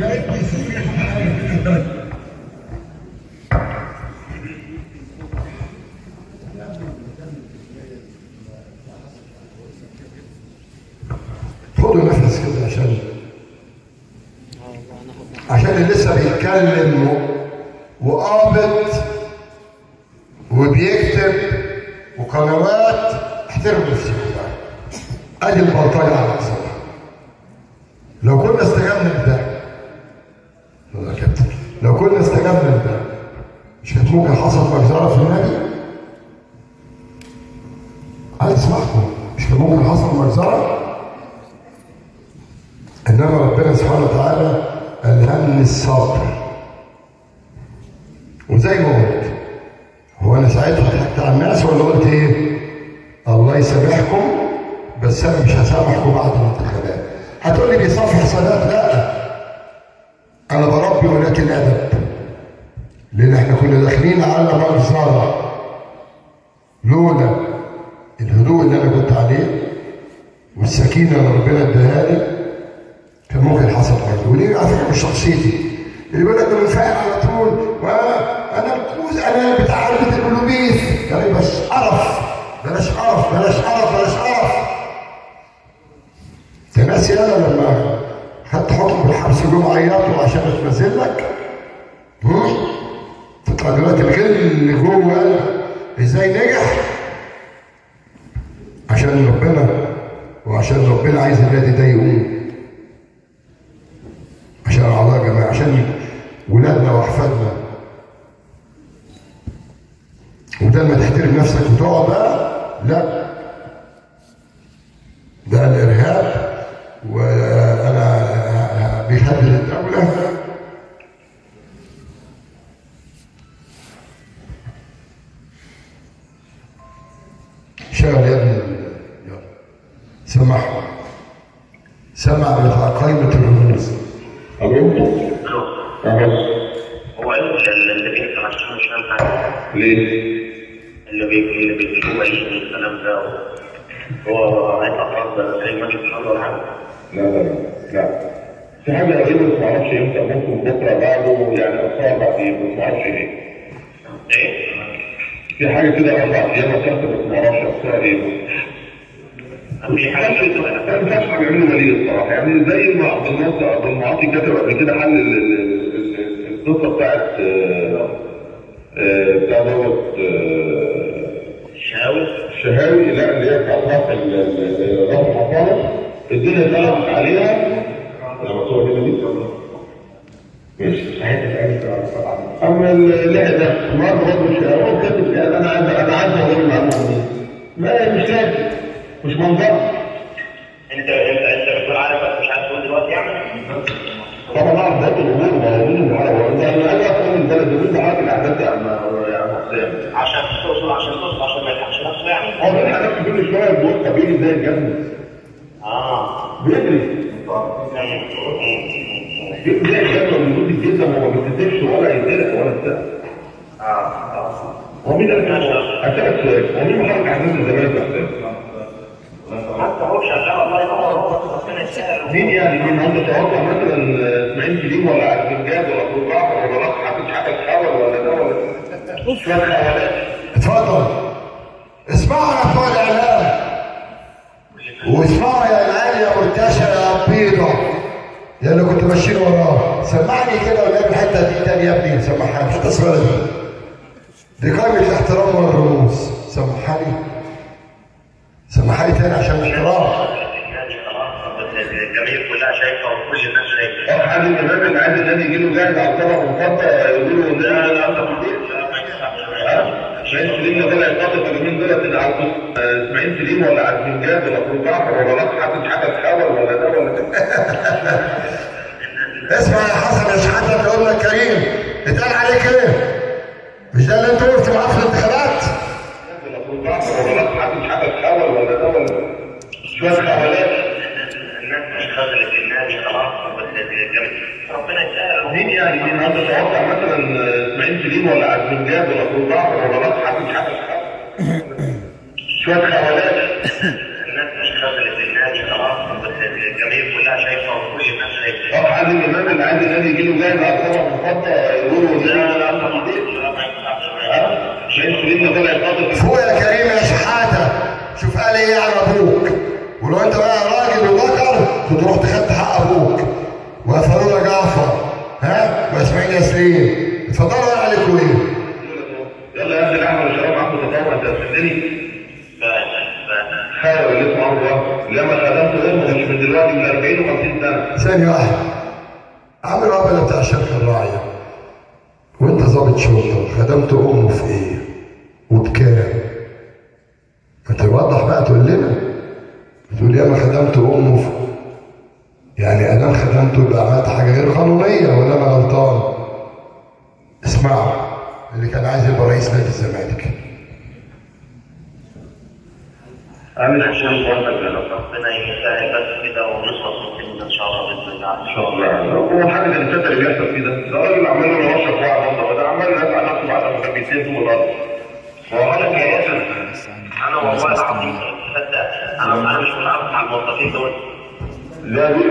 لقيت بيسيب يحب خدوا نفس كده عشان عشان اللي لسه بيتكلم و- وقابض وبيكتب وقنوات احترموا نفسكم بقى ادي البلطجه على الاقصى لو كنا استجبنا لده والله يا كابتن لو كنا استجبنا لده مش كانت ممكن حصلت مجزره في النادي؟ عايز اسمعكم مش كان ممكن حصل مجزره؟ انما ربنا سبحانه وتعالى الهمني الصبر وزي ما قلت هو انا ساعتها ضحكت على الناس ولا قلت ايه؟ الله يسامحكم بس انا مش هسامحكم بعد الانتخابات هتقول لي بيصفي حسابات لا انا بربي ولاد الادب لان احنا كنا داخلين على مجزره لولا الهدوء اللي انا كنت عليه والسكينه اللي ربنا اداها لي كان ممكن حصل حاجه ودي على فكره مش شخصيتي اللي بيقول لك ده منفعل على طول وانا الكوز انا بتاع علبه البلوبيس يعني بس قرف بلاش قرف بلاش قرف بلاش قرف ده ناس يالا لما خدت حكم بالحبس جم عيطوا عشان اتنزل لك هم؟ تطلع دلوقتي الغل اللي جوه قلبك ازاي نجح عشان ربنا وعشان ربنا عايز النادي ده يقوم عشان اعضاء الجماعه عشان ولادنا واحفادنا وده لما تحترم نفسك وتقعد بقى لا ده الارهاب وانا بيهدد الدوله شغل يا ابني يلا سمعوا سمع بتاع قائمه الرموز الو اهو هو اللي اللي بيحصل عشان مش فاهم حاجه ليه؟ اللي بي اللي بيجيبوا عيش والكلام ده هو هيطلع خلاص زي ما ان شاء الله ولا حاجه لا لا لا لا في حاجة قريبة بس معرفش امتى ممكن بكرة بعده يعني أسبوع بعدين بس معرفش ايه ايه؟ في حاجة كده أربع أيام أساسا بس معرفش أسبوع ايه في حاجه في السؤال ما ينفعش حاجة يعملوا ولي الصراحة يعني زي ما عبد الناصر عبد المعاطي كتب قبل كده حل ال- ال- ال- القصة بتاعت آه، آه، بتاع دوت آه، الشهاوي الشهاوي لا اللي هي بتاعت رفع ال- ال- ال- رفع الحصانة الدنيا اتقلبت عليها لما صور كده دي ماشي اما اللي ده ما برضه مش هو كاتب يعني انا عايز انا عايز اقول المعلومه دي ما مش لازم مش منظر انت انت انت بتقول عارف بس مش عارف تقول دلوقتي يعني طبعا اعرف ذات الامور موجودين معايا انت انا عايز اقول البلد دي كل عارف الاحداث يا عم يا عم حسام عشان توصل عشان توصل عشان ما يلحقش نفسه يعني هو بيلحق نفسه كل شويه بيقول طبيعي زي الجبل اه بيجري بيجري زي الجبل من جود الجسم وما بيتكتفش ولا يتدرق ولا بتاع اه هو مين اللي اسالك سؤال هو مين محرك احداث الزمان يا حسام؟ حتى هو شغال الله ينور هو ربنا يسهل مين يعني مين عنده توقع مثلا اسماعيل سليم ولا عبد الجاد ولا ابو جعفر ولا راس حافظ حاجه تحاول ولا ده ولا شويه خيالات اتفضل اسمعوا يا بتوع الاعلام واسمعوا يا العيال يا مرتشى يا بيضة يا اللي كنت ماشيين وراه سمعني كده ولا الحته دي تاني يا ابني سمعها الحته الصغيره دي دي قائمه الاحترام والرموز سمحني سمحني تاني عشان الاحترام النادي خلاص الجماهير كلها شايفه وكل الناس شايفه طب حد الامام اللي عايز النادي يجي له جاهز على الطبق ومقطع يقول له لا لا انت في البيت اسماعيل سليم ده طلع يقاطع اليومين دولت اللي على القصة. آه، اسماعيل سليم ولا عبد الجاد ولا ابو جعفر ولا راس حافظ حاجه تحاول ولا ده ولا ده اسمع يا حسن يا شحاته اللي قلنا كريم اتقال عليك ايه؟ مش ده اللي انت قلت معاه في الانتخابات؟ ولا ابو جعفر ولا راس حافظ حاجه تحاول ولا ده ولا ده شويه خيالات الناس مش خذلت النادي خلاص الجماهير ربنا يسهل مين يعني مين عنده توقع مثلا اسماعيل سليم ولا عبد الجاد ولا ابو جعفر ولا راس حافظ حاجه تحاول شويه خيالات الناس مش خذلت النادي خلاص الجماهير كلها شايفه وكل الناس شايفه طب حد من الناس اللي عايز النادي يجي له جاهز على الطبق مخطط يقولوا لا لا النادي طبعا ده لا ما ينفعش شايف سليمنا طلع خاطر فوق يا كريم يا شحاته شوف قال ايه على ابوك ولو انت بقى راجل وذكر كنت رحت خدت حق ابوك وفاروق جعفر ها واسماعيل ياسين اتفضلوا قال عليكم ايه يلا يا ابني احمد الشباب عنده تطور انت هتسدني خير اللي اسمه عمرو لما خدمت امه مش من دلوقتي من 40 و 50 سنه ثانية واحدة عامل العملة بتاع الشركة الراعية وانت ضابط شرطة خدمت امه في ايه وبكام ما توضح بقى تقول لنا تقول ياما خدمت امه في يعني ادام خدمته يبقى عملت حاجة غير قانونية ولا انا غلطان اسمعوا اللي كان عايز يبقى رئيس نادي الزمالك عامل عشان عشان برضك ربنا يسهل بس كده ونخلص من السن ده ان شاء الله باذن الله ان شاء الله هو الحاجه اللي فاتت اللي بيحصل فيه ده ده راجل عمال له يوشك واحد برضه ده عمال ينفع نفسه بعد ما كان بيتين طول الارض هو انا كمان انا والله العظيم تصدق انا انا مش متعاطف مع الموظفين دول لا دي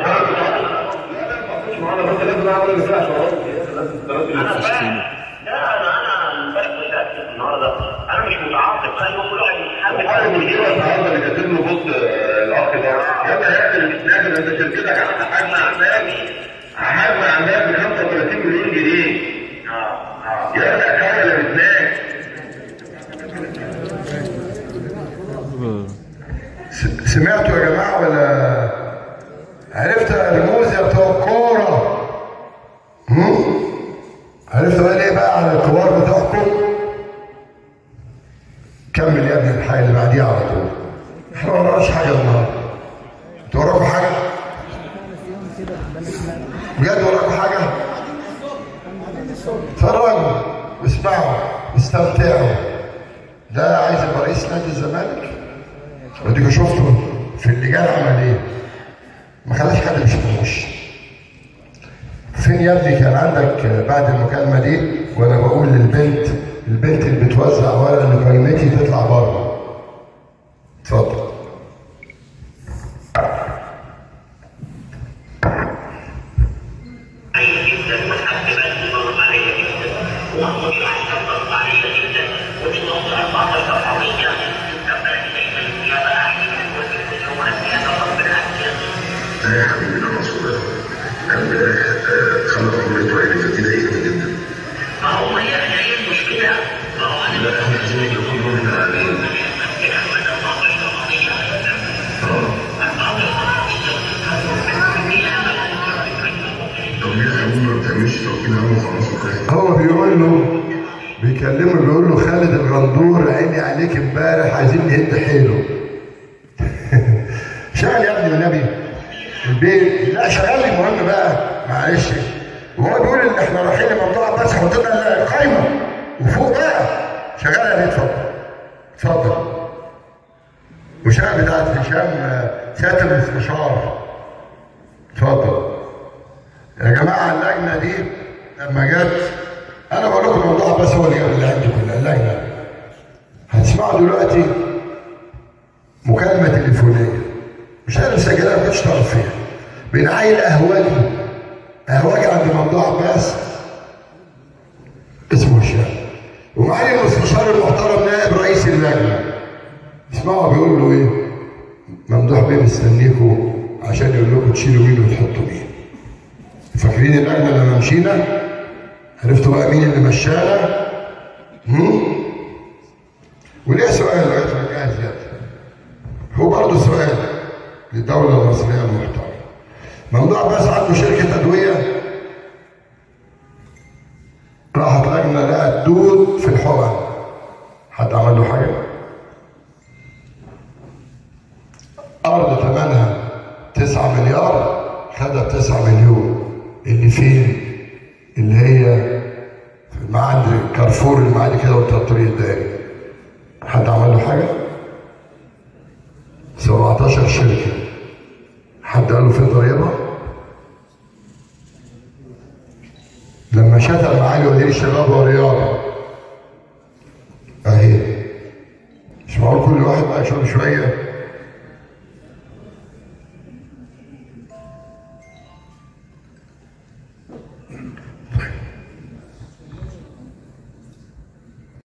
معانا بس لازم اعمل اللي فيها شعور انا فاهم لا انا انا امبارح كنت اكتب النهارده انا مش متعاطف ايوه كل واحد يتحمل وحاجه مشكله النهارده اللي كاتب له بص الاخ ده يلا يا ابني مش نازل انت شركتك عملت حجم عندك حجم عندك ب 35 مليون جنيه اه اه يا ابني الحاجه اللي بتنام س- سمعتوا يا جماعة ولا عرفت رموز يا بتوع الكورة هم؟ عرفتوا قال ايه بقى على الكبار بتوعكم كمل يا ابني الحاجة اللي بعديها على طول احنا ما وراناش حاجة النهارده انتوا وراكم حاجة؟ بجد وراكم حاجة؟ اتفرجوا واسمعوا واستمتعوا ده عايز يبقى رئيس نادي الزمالك وديكوا شفتوا في اللجان عمل ايه ما خلاش حد ما يشوفوش فين يا ابني كان عندك بعد المكالمه دي وانا بقول للبنت البنت اللي بتوزع ورق لمكالمتي تطلع بره اتفضل عالية جدا والحسابات برضه عالية جدا والمصلحة برضه عالية جدا ودي نقطة 14 قوية كمان دايما فيها بقى احنا كل هو فيها نظر بالأحيان يا حبيبي خلاص امبارح خلق عمرته عيني فدي ضايقتني جدا ما هو هي هي المشكلة ما هو أنا لا احنا عايزين يبقى كلهم من علينا طب ليه يا ابونا ما بتعملش توكيل عام وخلاص وكده هو بيقول له بيكلمه بيقول له خالد الغندور عيني عليك امبارح عايزين نهد حيله شغل يا ابني والنبي البيت لا شغال لي مهم بقى معلش وهو بيقول ان احنا رايحين لموضوع بس حط لنا القايمه وفوق بقى شغال يا بيه اتفضل اتفضل وشغل بتاعت هشام آه، سياده المستشار اتفضل يا جماعه اللجنه دي لما جت انا بقول لكم الموضوع بس هو اللي جاب اللي عندي كلها اللجنه هتسمعوا دلوقتي مكالمه تليفونيه مش انا مسجلها ما كنتش تعرف فيها بين عيل قهوجي قهوجي عند ممدوح عباس اسمه هشام ومعالي المستشار المحترم نائب رئيس اللجنه اسمعوا بيقول له ايه ممدوح بيه مستنيكوا عشان يقول لكم تشيلوا مين وتحطوا مين فاكرين اللجنه لما مشينا عرفتوا بقى مين اللي مشانا هم؟ وليه سؤال لغايه ما جاهز يا ابني. هو برضه سؤال للدوله المصريه المحترمه ممدوح عباس عنده شركه ادويه راحت لجنه لقت دود في الحقن حد عمل له حاجه ارض ثمنها 9 مليار خدها ب 9 مليون اللي فين؟ اللي هي في المعاد كارفور المعادي كده وانت على الطريق الدائري حد عمل له حاجه؟ 17 شركه حد قال له فين ضريبه؟ لما شتم معالي وزير الشباب والرياضه اهي مش معقول كل واحد بقى شويه شويه